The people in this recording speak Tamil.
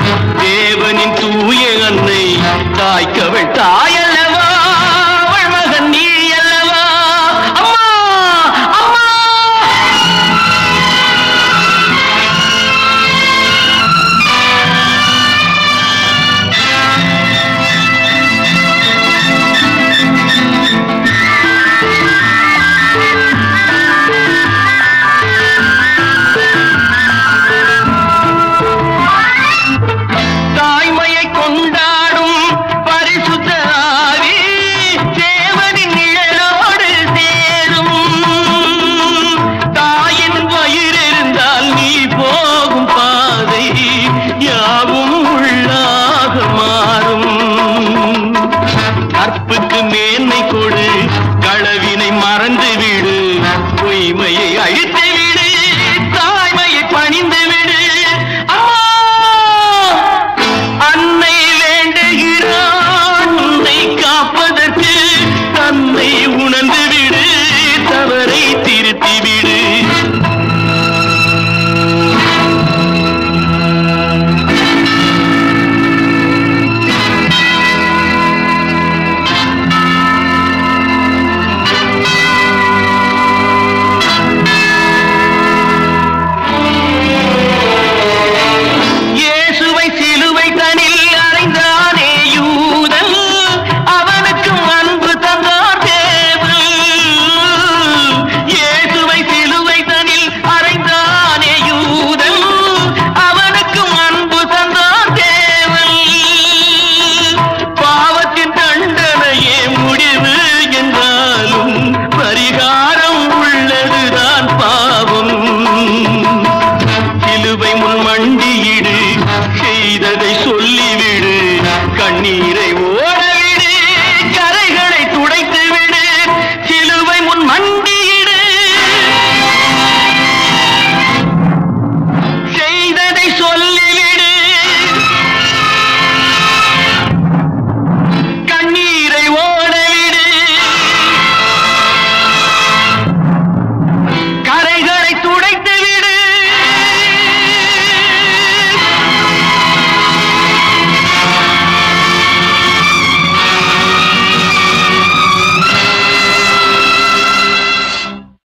தேவனின் தூய அன்னை தாய்க்கவள் தாயல்லவா அவள் மகன் நீ அல்லவா அம்மா அம்மா தாய்மையை கொண்டாடும் பரிசுத்த ஆவி தேவனின் நிழலோடு சேரும் தாயின் வயிறிருந்தால் நீ போகும் பாதை யாவும் உள்ளாக மாறும் கற்புக்கு மேன்மை கொடு களவினை மறந்து விடு பொய்மையை அழித்து விடு தாய்மையை பணிந்து விடு அம்மா அன்னை வேண்டுகிறான் உன்னை காப்பதற்கு தன்னை உணர்ந்து விடு தவறை திருத்தி விடு இயேசுவை சிலுவை தனில் அறைந்தானே யூதன் அவனுக்கும் அன்பு தந்தார் தேவன் இயேசுவை சிலுவை தனில் அறைந்தானே யூதன் அவனுக்கும் அன்பு தந்தார் தேவன் பாவத்தின் தண்டனையே முடிவு என்றாலும் பரிகாரம் உள்ளதுதான் பாவம் சிலுவை முன் மண்டியிடு செய்ததை சொல்லிவிடு கண்ணீரை